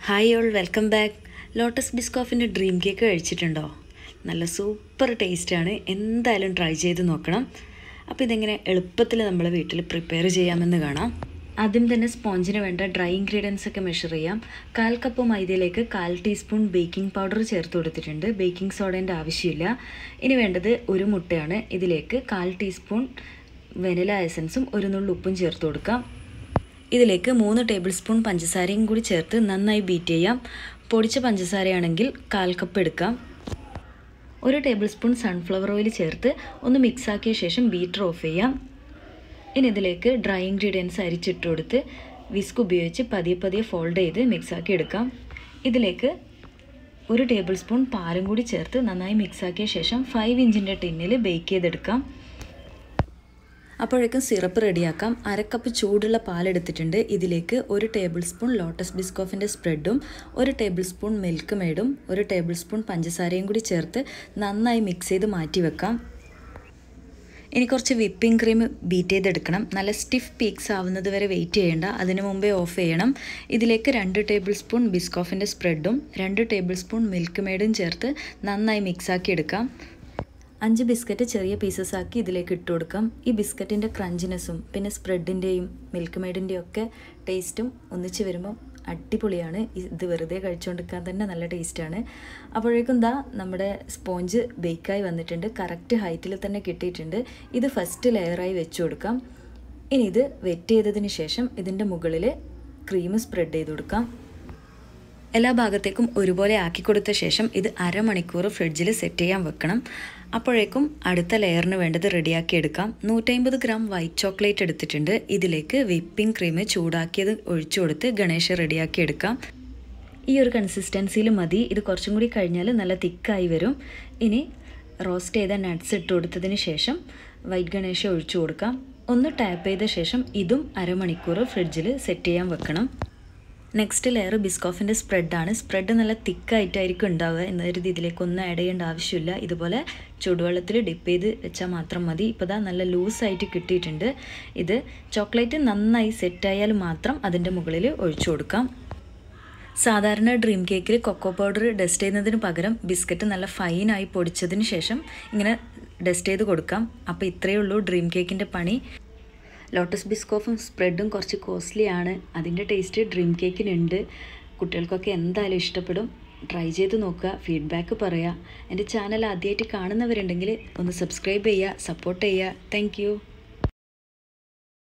hi all welcome back Lotus ബിസ്കോഫിൻ്റെ dream cake കഴിച്ചിട്ടുണ്ടോ നല്ല സൂപ്പർ ടേസ്റ്റാണ് എന്തായാലും ട്രൈ ചെയ്ത് നോക്കണം അപ്പോൾ ഇതെങ്ങനെ എളുപ്പത്തിൽ നമ്മൾ വീട്ടിൽ പ്രിപ്പയർ ചെയ്യാമെന്ന് കാണാം ആദ്യം തന്നെ സ്പോഞ്ചിന് വേണ്ട ഡ്രൈ ഇൻഗ്രീഡിയൻസ് ഒക്കെ മെഷർ ചെയ്യാം കാൽ കപ്പ് മൈദയിലേക്ക് കാൽ ടീസ്പൂൺ ബേക്കിംഗ് പൗഡർ ചേർത്ത് കൊടുത്തിട്ടുണ്ട് ബേക്കിംഗ് സോഡേൻ്റെ ആവശ്യമില്ല ഇനി വേണ്ടത് ഒരു മുട്ടയാണ് ഇതിലേക്ക് കാൽ ടീസ്പൂൺ വെനില എസൻസും ഒരു നുള്ളു ഉപ്പും ചേർത്ത് കൊടുക്കാം ഇതിലേക്ക് മൂന്ന് ടേബിൾ സ്പൂൺ പഞ്ചസാരയും കൂടി ചേർത്ത് നന്നായി ബീറ്റ് ചെയ്യാം പൊടിച്ച പഞ്ചസാരയാണെങ്കിൽ കാൽ കപ്പ് എടുക്കാം ഒരു ടേബിൾ സ്പൂൺ സൺഫ്ലവർ ഓയിൽ ചേർത്ത് ഒന്ന് മിക്സ് ആക്കിയ ശേഷം ബീറ്റർ ഓഫ് ചെയ്യാം ഇനി ഇതിലേക്ക് ഡ്രൈ ഇൻഗ്രീഡിയൻസ് അരിച്ചിട്ട് കൊടുത്ത് വിസ്ക് ഉപയോഗിച്ച് പതിയെ പതിയെ ഫോൾഡ് ചെയ്ത് മിക്സ് ആക്കി എടുക്കാം ഇതിലേക്ക് ഒരു ടേബിൾ സ്പൂൺ പാലും കൂടി ചേർത്ത് നന്നായി മിക്സ് ആക്കിയ ശേഷം ഫൈവ് ഇഞ്ചിൻ്റെ ടിന്നിൽ ബേക്ക് ചെയ്തെടുക്കാം അപ്പോഴേക്കും സിറപ്പ് റെഡിയാക്കാം അരക്കപ്പ് ചൂടുള്ള പാലെടുത്തിട്ടുണ്ട് ഇതിലേക്ക് ഒരു ടേബിൾ സ്പൂൺ ലോട്ടസ് ബിസ്കോഫിൻ്റെ സ്പ്രെഡും ഒരു ടേബിൾ സ്പൂൺ മിൽക്ക് മേഡും ഒരു ടേബിൾ സ്പൂൺ പഞ്ചസാരയും കൂടി ചേർത്ത് നന്നായി മിക്സ് ചെയ്ത് മാറ്റി വെക്കാം ഇനി കുറച്ച് വിപ്പിംഗ് ക്രീം ബീറ്റ് ചെയ്തെടുക്കണം നല്ല സ്റ്റിഫ് പീക്സ് ആവുന്നത് വരെ വെയിറ്റ് ചെയ്യേണ്ട അതിന് മുമ്പേ ഓഫ് ചെയ്യണം ഇതിലേക്ക് രണ്ട് ടേബിൾ സ്പൂൺ ബിസ്കോഫിൻ്റെ സ്പ്രെഡും രണ്ട് ടേബിൾ സ്പൂൺ മിൽക്ക് മേഡും ചേർത്ത് നന്നായി മിക്സ് ആക്കി എടുക്കാം അഞ്ച് ബിസ്ക്കറ്റ് ചെറിയ പീസസ് ആക്കി ഇതിലേക്ക് ഇട്ട് കൊടുക്കാം ഈ ബിസ്ക്കറ്റിൻ്റെ ക്രഞ്ചിനെസ്സും പിന്നെ സ്പ്രെഡിൻ്റെയും മിൽക്ക് മെയ്ഡിൻ്റെയും ഒക്കെ ടേസ്റ്റും ഒന്നിച്ച് വരുമ്പം അടിപൊളിയാണ് ഇത് വെറുതെ കഴിച്ചുകൊണ്ടിരിക്കാൻ തന്നെ നല്ല ടേസ്റ്റാണ് അപ്പോഴേക്കും ദാ നമ്മുടെ സ്പോഞ്ച് ബേക്കായി വന്നിട്ടുണ്ട് കറക്റ്റ് ഹൈറ്റിൽ തന്നെ കിട്ടിയിട്ടുണ്ട് ഇത് ഫസ്റ്റ് ലെയറായി വെച്ച് കൊടുക്കാം ഇനി ഇത് വെറ്റ് ചെയ്തതിന് ശേഷം ഇതിൻ്റെ മുകളിൽ ക്രീം സ്പ്രെഡ് ചെയ്ത് കൊടുക്കാം എല്ലാ ഭാഗത്തേക്കും ഒരുപോലെ ആക്കി കൊടുത്ത ശേഷം ഇത് അരമണിക്കൂർ ഫ്രിഡ്ജിൽ സെറ്റ് ചെയ്യാൻ വെക്കണം അപ്പോഴേക്കും അടുത്ത ലെയറിന് വേണ്ടത് റെഡിയാക്കി എടുക്കാം നൂറ്റമ്പത് ഗ്രാം വൈറ്റ് ചോക്ലേറ്റ് എടുത്തിട്ടുണ്ട് ഇതിലേക്ക് വിപ്പിംഗ് ക്രീം ചൂടാക്കിയത് ഒഴിച്ചു കൊടുത്ത് ഗണേശ റെഡിയാക്കി എടുക്കാം ഈ ഒരു കൺസിസ്റ്റൻസിയിൽ മതി ഇത് കുറച്ചും കൂടി കഴിഞ്ഞാൽ നല്ല തിക്കായി വരും ഇനി റോസ്റ്റ് ചെയ്ത നട്ട്സ് ഇട്ട് കൊടുത്തതിന് ശേഷം വൈറ്റ് ഗണേശ ഒഴിച്ചു കൊടുക്കാം ഒന്ന് ടാപ്പ് ചെയ്ത ശേഷം ഇതും അരമണിക്കൂർ ഫ്രിഡ്ജിൽ സെറ്റ് ചെയ്യാൻ വെക്കണം നെക്സ്റ്റ് ലെയർ ബിസ്കോഫിൻ്റെ സ്പ്രെഡാണ് സ്പ്രെഡ് നല്ല തിക്കായിട്ടായിരിക്കും ഉണ്ടാവുക എന്നൊരു ഇതിലേക്കൊന്നും ആഡ് ചെയ്യേണ്ട ആവശ്യമില്ല ഇതുപോലെ ചൂടുവെള്ളത്തിൽ ഡിപ്പ് ചെയ്ത് വെച്ചാൽ മാത്രം മതി ഇപ്പോൾ ഇതാ നല്ല ലൂസായിട്ട് കിട്ടിയിട്ടുണ്ട് ഇത് ചോക്ലേറ്റ് നന്നായി സെറ്റായാൽ മാത്രം അതിൻ്റെ മുകളിൽ ഒഴിച്ചു കൊടുക്കാം സാധാരണ ഡ്രീം കേക്കിൽ കൊക്കോ പൗഡർ ഡസ്റ്റ് ചെയ്യുന്നതിന് പകരം ബിസ്ക്കറ്റ് നല്ല ഫൈനായി പൊടിച്ചതിന് ശേഷം ഇങ്ങനെ ഡസ്റ്റ് ചെയ്ത് കൊടുക്കാം അപ്പോൾ ഇത്രയേ ഉള്ളൂ ഡ്രീം കേക്കിൻ്റെ പണി ലോട്ടസ് ബിസ്കോഫും സ്പ്രെഡും കുറച്ച് കോസ്റ്റ്ലി ആണ് അതിൻ്റെ ടേസ്റ്റ് ഡ്രീം കേക്കിനുണ്ട് കുട്ടികൾക്കൊക്കെ എന്തായാലും ഇഷ്ടപ്പെടും ട്രൈ ചെയ്ത് നോക്കുക ഫീഡ്ബാക്ക് പറയുക എൻ്റെ ചാനൽ ആദ്യമായിട്ട് കാണുന്നവരുണ്ടെങ്കിൽ ഒന്ന് സബ്സ്ക്രൈബ് ചെയ്യുക സപ്പോർട്ട് ചെയ്യുക താങ്ക്